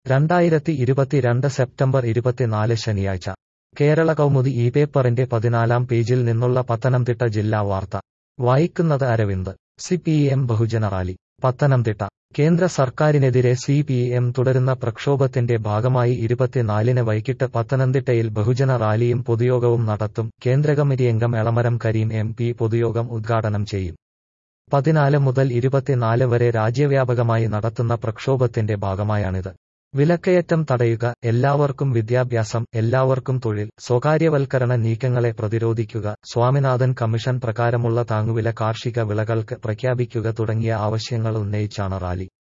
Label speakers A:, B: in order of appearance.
A: രണ്ടായിരത്തി ഇരുപത്തിരണ്ട് സെപ്റ്റംബർ ഇരുപത്തിനാല് ശനിയാഴ്ച കേരള കൗമുദി ഈ പേപ്പറിന്റെ പതിനാലാം പേജിൽ നിന്നുള്ള പത്തനംതിട്ട ജില്ലാ വാർത്ത വായിക്കുന്നത് അരവിന്ദ് സി പി എം ബഹുജന റാലി പത്തനംതിട്ട കേന്ദ്ര സർക്കാരിനെതിരെ സി പി എം തുടരുന്ന പ്രക്ഷോഭത്തിന്റെ ഭാഗമായി ഇരുപത്തിനാലിന് വൈകിട്ട് പത്തനംതിട്ടയിൽ ബഹുജന റാലിയും പൊതുയോഗവും നടത്തും കേന്ദ്ര കമ്മിറ്റി അംഗം എളമരം കരീം എം പി പൊതുയോഗം ഉദ്ഘാടനം ചെയ്യും പതിനാല് മുതൽ ഇരുപത്തിനാല് വരെ രാജ്യവ്യാപകമായി നടത്തുന്ന പ്രക്ഷോഭത്തിന്റെ ഭാഗമായാണിത് വിലക്കയറ്റം തടയുക എല്ലാവർക്കും വിദ്യാഭ്യാസം എല്ലാവർക്കും തൊഴിൽ സ്വകാര്യവൽക്കരണ നീക്കങ്ങളെ പ്രതിരോധിക്കുക സ്വാമിനാഥൻ കമ്മീഷൻ പ്രകാരമുള്ള താങ്ങുവില കാർഷിക വിളകൾക്ക് പ്രഖ്യാപിക്കുക തുടങ്ങിയ ആവശ്യങ്ങൾ ഉന്നയിച്ചാണ് റാലി